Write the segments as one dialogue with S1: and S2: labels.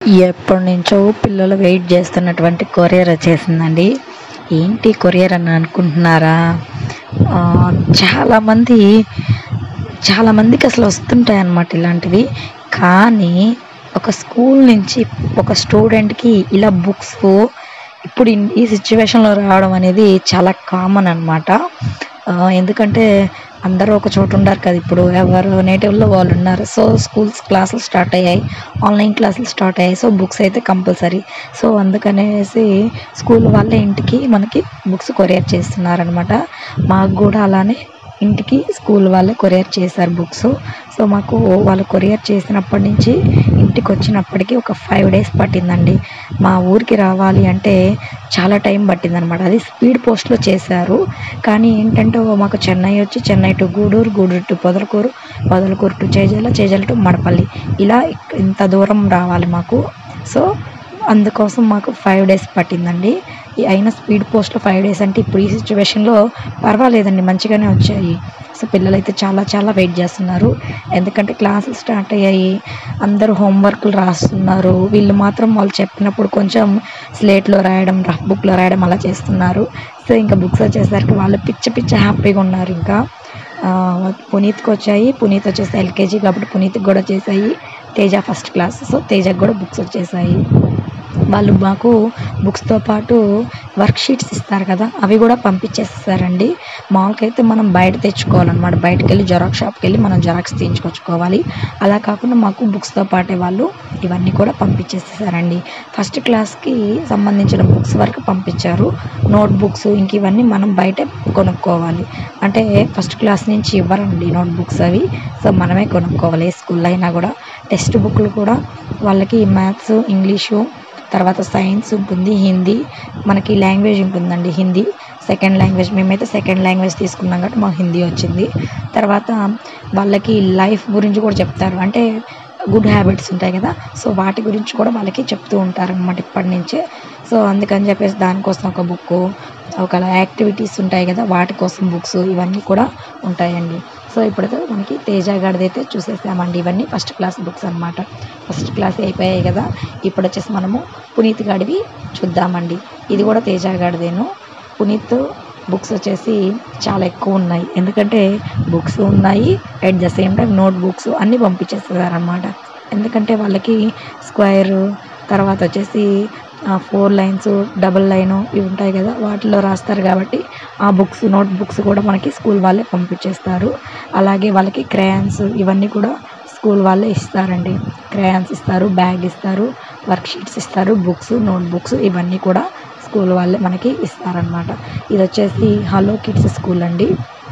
S1: ఎప్పటి నుంచో పిల్లలు వెయిట్ చేస్తున్నటువంటి కొరియర్ వచ్చేసిందండి ఏంటి కొరియర్ అని అనుకుంటున్నారా ఆ, చాలామంది చాలామందికి అసలు వస్తుంటాయి అన్నమాట ఇలాంటివి కానీ ఒక స్కూల్ నుంచి ఒక స్టూడెంట్కి ఇలా బుక్స్ ఇప్పుడు ఇన్- ఈ సిచ్యువేషన్లో రావడం అనేది చాలా కామన్ అనమాట ఎందుకంటే అందరూ ఒక చోట ఉండరు కదా ఇప్పుడు ఎవరు నేటివ్లో వాళ్ళు ఉన్నారు సో స్కూల్స్ క్లాసులు స్టార్ట్ అయ్యాయి ఆన్లైన్ క్లాసులు స్టార్ట్ అయ్యాయి సో బుక్స్ అయితే కంపల్సరీ సో అందుకనేసి స్కూల్ వాళ్ళే ఇంటికి మనకి బుక్స్ కొరియర్ చేస్తున్నారనమాట మాకు కూడా అలానే ఇంటికి స్కూల్ వాళ్ళే కొరియర్ చేశారు బుక్స్ సో మాకు వాళ్ళు కొరియర్ చేసినప్పటి నుంచి ఇంటికి వచ్చినప్పటికీ ఒక ఫైవ్ డేస్ పట్టిందండి మా ఊరికి రావాలి అంటే చాలా టైం పట్టిందనమాట అది స్పీడ్ పోస్ట్లో చేశారు కానీ ఏంటంటే ఓ మాకు చెన్నై వచ్చి Chennai to Gudur Gudur to Podalakuru Podalakuru to Chejala Chejala to Madapalli ఇలా ఇక్- ఇంత దూరం రావాలి మాకు సో అందుకోసం మాకు ఫైవ్ డేస్ పట్టిందండి ఈ అయిన స్పీడ్ పోస్ట్లో ఫైవ్ డేస్ అంటే ఇప్పుడు ఈ సిచ్యువేషన్లో పర్వాలేదండి మంచిగానే వచ్చాయి సో పిల్లలైతే చాలా చాలా వెయిట్ చేస్తున్నారు ఎందుకంటే క్లాసులు స్టార్ట్ అయ్యాయి అందరూ హోంవర్క్లు రాస్తున్నారు వీళ్ళు మాత్రం వాళ్ళు చెప్పినప్పుడు కొంచెం స్లేట్లో రాయడం రఫ్ బుక్లో రాయడం అలా చేస్తున్నారు సో ఇంకా బుక్స్ వచ్చేసరికి వాళ్ళు పిచ్చ పిచ్చ హ్యాపీగా ఉన్నారు ఇంకా ఆ, పునీత్కి వచ్చాయి పునీత్ వచ్చేసి ఎల్కేజీ కాబట్టి పునీత్కి కూడా వచ్చేసాయి తేజ ఫస్ట్ క్లాస్ సో తేజకి కూడా బుక్స్ వచ్చేసాయి వాళ్ళు మాకు బుక్స్తో పాటు వర్క్ షీట్స్ ఇస్తారు కదా అవి కూడా పంపించేస్తారండి మామూలుగా అయితే మనం బయట తెచ్చుకోవాలన్నమాట బయటకు వెళ్ళి జెరాక్స్ షాప్కి వెళ్ళి మనం జెరాక్స్ తీయించుకొచ్చుకోవాలి అలా కాకుండా మాకు బుక్స్తో పాటే వాళ్ళు ఇవన్నీ కూడా పంపించేస్తారండి ఫస్ట్ క్లాస్కి సంబంధించిన బుక్స్ వరకు పంపించారు నోట్ బుక్స్ ఇంక ఇవన్నీ మనం బయటే కొనుక్కోవాలి అంటే ఫస్ట్ క్లాస్ నుంచి ఇవ్వరండి నోట్ బుక్స్ అవి సో మనమే కొనుక్కోవాలి ఏ స్కూల్లో అయినా కూడా టెక్స్ట్ బుక్లు కూడా వాళ్ళకి మ్యాథ్స్ ఇంగ్లీషు తర్వాత సైన్స్ ఉంటుంది హిందీ మనకి లాంగ్వేజ్ ఉంటుందండి హిందీ సెకండ్ లాంగ్వేజ్ మేమైతే సెకండ్ లాంగ్వేజ్ తీసుకున్నాం కాబట్టి మాకు హిందీ వచ్చింది తర్వాత వాళ్ళకి లైఫ్ గురించి కూడా చెప్తారు అంటే గుడ్ హ్యాబిట్స్ ఉంటాయి కదా సో వాటి గురించి కూడా వాళ్ళకి చెప్తూ ఉంటారు అనమాట ఇప్పటి నుంచే సో అందుకని చెప్పేసి దానికోసం ఒక బుక్ ఒక యాక్టివిటీస్ ఉంటాయి కదా వాటి కోసం బుక్స్ ఇవన్నీ కూడా ఉంటాయండి సో ఇప్పుడైతే మనకి తేజ గడిది అయితే చూసేసామండి ఇవన్నీ ఫస్ట్ క్లాస్ బుక్స్ అన్నమాట ఫస్ట్ క్లాస్ అయిపోయాయి కదా ఇప్పుడు వచ్చేసి మనము పునీత్ గడివి చూద్దామండి ఇది కూడా తేజ గడిదేను పునీత్ బుక్స్ వచ్చేసి చాలా ఎక్కువ ఉన్నాయి ఎందుకంటే బుక్స్ ఉన్నాయి at the same time notebooks అన్నీ పంపించేస్తున్నారు అనమాట ఎందుకంటే వాళ్ళకి స్క్వేర్ తర్వాత వచ్చేసి ఫోర్ లైన్స్ డబల్ లైన్ ఇవి ఉంటాయి కదా వాటిలో రాస్తారు కాబట్టి ఆ బుక్స్ నోట్ బుక్స్ కూడా మనకి స్కూల్ వాళ్ళే పంపించేస్తారు అలాగే వాళ్ళకి క్రేయాన్స్ ఇవన్నీ కూడా స్కూల్ వాళ్ళే ఇస్తారండి క్రేయాన్స్ ఇస్తారు బ్యాగ్ ఇస్తారు వర్క్ షీట్స్ ఇస్తారు బుక్స్ నోట్ బుక్స్ ఇవన్నీ కూడా స్కూల్ వాళ్ళే మనకి ఇస్తారనమాట ఇది వచ్చేసి హలో కిడ్స్ స్కూల్ అండి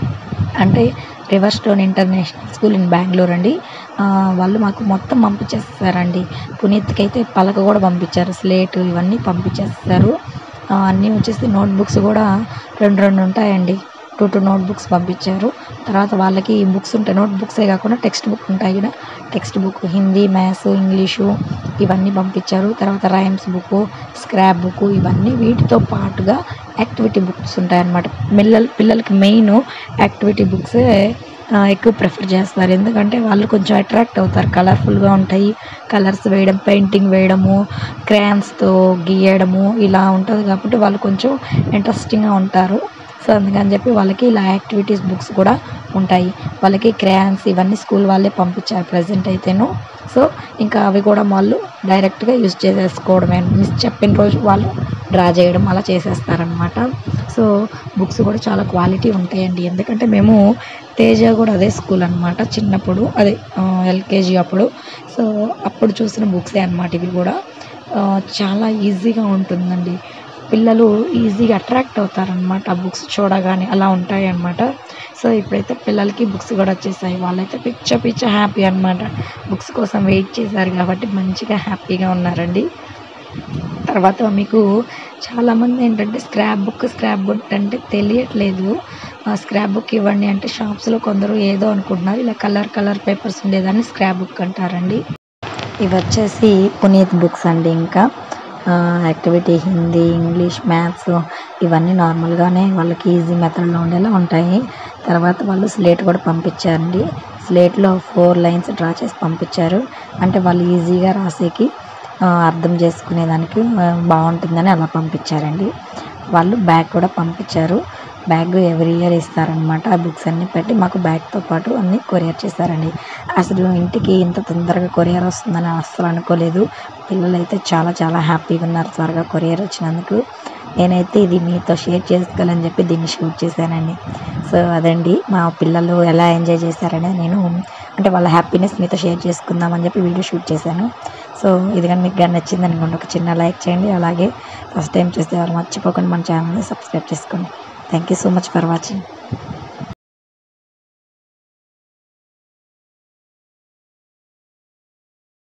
S1: అంటే river stone international school in Bengaluru అండి ఆ, వాళ్ళు మాకు మొత్తం పంపించేస్తారండి పునీత్కి అయితే పలక కూడా పంపించారు స్లేట్ ఇవన్నీ పంపించేస్తారు ఆ, అన్నీ వచ్చేసి నోట్ బుక్స్ కూడా రెండు రెండు ఉంటాయండి టూ టూ నోట్ బుక్స్ పంపించారు తర్వాత వాళ్ళకి బుక్స్ ఉంటాయి నోట్ బుక్సే కాకుండా టెక్స్ట్ బుక్ ఉంటాయి కదా textbook Hindi maths English ఇవన్నీ పంపించారు తర్వాత రైమ్స్ బుక్ స్క్రాప్ బుక్ ఇవన్నీ వీటితో పాటుగా యాక్టివిటీ బుక్స్ ఉంటాయన్నమాట పిల్లలు పిల్లలకి మెయిన్ యాక్టివిటీ బుక్సే ఆ, ఎక్కువ ప్రిఫర్ చేస్తారు ఎందుకంటే వాళ్ళు కొంచెం అట్రాక్ట్ అవుతారు కలర్ఫుల్గా ఉంటాయి కలర్స్ వేయడం పెయింటింగ్ వేయడము క్రేయాన్స్తో గీయడము ఇలా ఉంటుంది కాబట్టి వాళ్ళు కొంచెం ఇంట్రెస్టింగ్గా ఉంటారు సో అందుకని చెప్పి వాళ్ళకి ఇలా యాక్టివిటీస్ బుక్స్ కూడా ఉంటాయి వాళ్ళకి క్రేయాన్స్ ఇవన్నీ స్కూల్ వాళ్ళే పంపించారు ప్రజెంట్ అయితేను సో ఇంకా అవి కూడా వాళ్ళు డైరెక్ట్గా యూజ్ చేసేసుకోవడమే మిస్ చెప్పిన రోజు వాళ్ళు డ్రా చేయడం అలా చేసేస్తారనమాట సో బుక్స్ కూడా చాలా క్వాలిటీ ఉంటాయండి ఎందుకంటే మేము తేజ కూడా అదే స్కూల్ అనమాట చిన్నప్పుడు అదే ఎల్కేజీ అప్పుడు సో అప్పుడు చూసిన బుక్సే అనమాట ఇవి కూడా ఆ, చాలా ఈజీగా ఉంటుందండి పిల్లలు ఈజీగా అట్రాక్ట్ అవుతారనమాట ఆ బుక్స్ చూడగానే అలా ఉంటాయి అన్నమాట సో ఇప్పుడైతే పిల్లలకి బుక్స్ కూడా వచ్చేసాయి వాళ్ళైతే పిచ్చ పిచ్చ హ్యాపీ అన్నమాట బుక్స్ కోసం వెయిట్ చేశారు కాబట్టి మంచిగా హ్యాపీగా ఉన్నారండి తర్వాత మీకు చాలామంది ఏంటంటే స్క్రాప్ బుక్ స్క్రాప్ బుక్ అంటే తెలియట్లేదు ఆ స్క్రాప్ బుక్ ఇవ్వండి అంటే షాప్స్లో కొందరు ఏదో అనుకుంటున్నారు ఇలా కలర్ కలర్ పేపర్స్ ఉండేదాన్ని స్క్రాప్ బుక్ అంటారండి ఇవి వచ్చేసి పునీత్ బుక్స్ అండి ఇంకా యాక్టివిటీ హిందీ ఇంగ్లీష్ మ్యాథ్స్ ఇవన్నీ నార్మల్గానే వాళ్ళకి ఈజీ మెథడ్లో ఉండేలా ఉంటాయి తర్వాత వాళ్ళు స్లేట్ కూడా పంపించారండి స్లేట్లో ఫోర్ లైన్స్ డ్రా చేసి పంపించారు అంటే వాళ్ళు ఈజీగా రాసేకి ఆ, అర్థం చేసుకునేదానికి ఆ, బాగుంటుందని అలా పంపించారండి వాళ్ళు బ్యాగ్ కూడా పంపించారు బ్యాగ్ ఎవ్రీ ఇయర్ ఇస్తారనమాట ఆ బుక్స్ అన్నీ పెట్టి మాకు బ్యాగ్తో పాటు అన్నీ కొరియర్ చేశారండి అసలు ఇంటికి ఇంత తొందరగా కొరియర్ వస్తుందని అస్సలు అనుకోలేదు పిల్లలు అయితే చాలా చాలా హ్యాపీగా ఉన్నారు త్వరగా కొరియర్ వచ్చినందుకు నేనైతే ఇది మీతో షేర్ చేసుకోవాలని చెప్పి దీన్ని షూట్ చేశానండి సో అదండి మా పిల్లలు ఎలా ఎంజాయ్ చేశారనేది నేను అంటే వాళ్ళ హ్యాపీనెస్ మీతో షేర్ చేసుకుందామని చెప్పి వీడియో షూట్ చేశాను సో ఇది కానీ మీకు కానీ నచ్చింది అనుకోండి ఒక చిన్న లైక్ చేయండి అలాగే ఫస్ట్ టైం చూస్తే వాళ్ళు మర్చిపోకుండా మన ఛానల్ని సబ్స్క్రైబ్ చేసుకోండి thank you so much for watching